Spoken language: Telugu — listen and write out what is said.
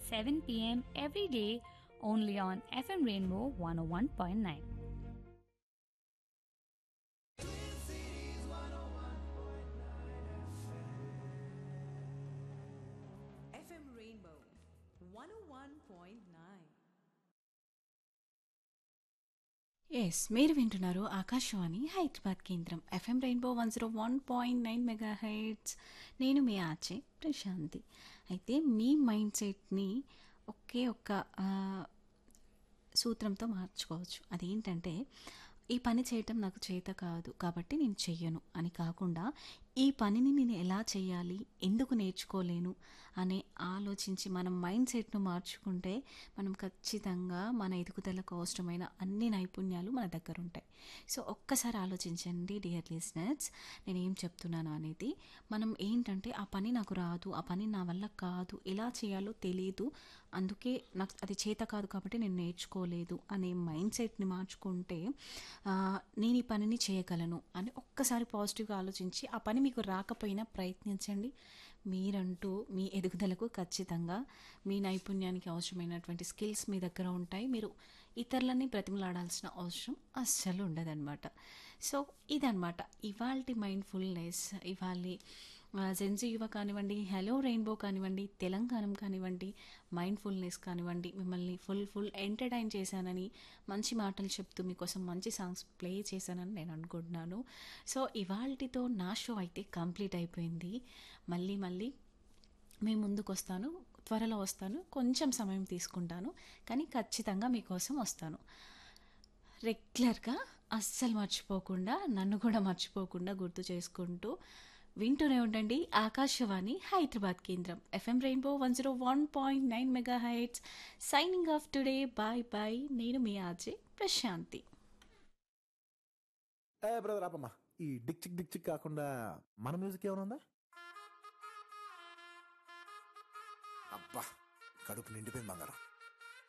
7 pm every day only on FM Rainbow 101.9. FM Rainbow 101.9. Yes మీరు వింటున్నారు ఆకాశవాణి హైదరాబాద్ కేంద్రం F M rainbow one zero one point nine mega hits నేను మీ ఆచే ప్రశాంతి అయితే మీ మైండ్ సెట్ని ఒకే ఒక్క ఆ, సూత్రంతో మార్చుకోవచ్చు అదేంటంటే ఈ పని చేయటం నాకు చేత కాదు కాబట్టి నేను చెయ్యను అని కాకుండా ఈ పనిని నేను ఎలా చేయాలి ఎందుకు నేర్చుకోలేను అనే ఆలోచించి మనం మైండ్ సెట్ను మార్చుకుంటే మనం ఖచ్చితంగా మన ఎదుగుదలకు అవసరమైన అన్ని నైపుణ్యాలు మన దగ్గర ఉంటాయి సో ఒక్కసారి ఆలోచించండి డియర్ లిజనర్స్ నేను ఏం చెప్తున్నాను అనేది మనం ఏంటంటే ఆ పని నాకు రాదు ఆ పని నా వల్ల కాదు ఎలా చేయాలో తెలియదు అందుకే నాకు అది చేత కాదు కాబట్టి నేను నేర్చుకోలేదు అనే మైండ్ సెట్ని మార్చుకుంటే ఆ, నేను ఈ పనిని చేయగలను అని ఒక్కసారి పాజిటివ్గా ఆలోచించి ఆ పని మీకు రాకపోయినా ప్రయత్నించండి మీరంటూ మీ ఎదుగుదలకు ఖచ్చితంగా మీ నైపుణ్యానికి అవసరమైనటువంటి స్కిల్స్ మీ దగ్గర ఉంటాయి మీరు ఇతరులని బ్రతిమలాడాల్సిన అవసరం అస్సలు ఉండదన్నమాట సో ఇదన్నమాట ఇవాల్టి మైండ్ఫుల్నెస్ ఇవాళ జెన్జీ యువ కానివ్వండి హలో రెయిన్బో కానివ్వండి తెలంగాణ కానివ్వండి మైండ్ఫుల్నెస్ కానివ్వండి మిమ్మల్ని ఫుల్ ఫుల్ ఎంటర్టైన్ చేశానని మంచి మాటలు చెప్తూ మీకోసం మంచి సాంగ్స్ ప్లే చేశానని నేను అనుకుంటున్నాను సో ఇవాల్టితో నా షో అయితే కంప్లీట్ అయిపోయింది మళ్ళీ మళ్ళీ మీ ముందుకు వస్తాను త్వరలో వస్తాను కొంచెం సమయం తీసుకుంటాను కానీ ఖచ్చితంగా మీకోసం వస్తాను రెగ్యులర్గా అస్సలు మర్చిపోకుండా నన్ను కూడా మర్చిపోకుండా గుర్తు చేసుకుంటూ వింటూనే ఉండండి ఆకాశవాణి హైదరాబాద్ కేంద్రం F M rainbow one zero one point nine mega hits signing off today bye bye నేను మీ ఆజే ప్రశాంతి ఏ బ్రదర్ ఆపమ్మా ఈ డిక్ చిక్ డిక్ చిక్ కాకుండా మన మ్యూజిక్ ఏమైనా ఉందా అబ్బా కడుపు నిండిపోయింది బంగారం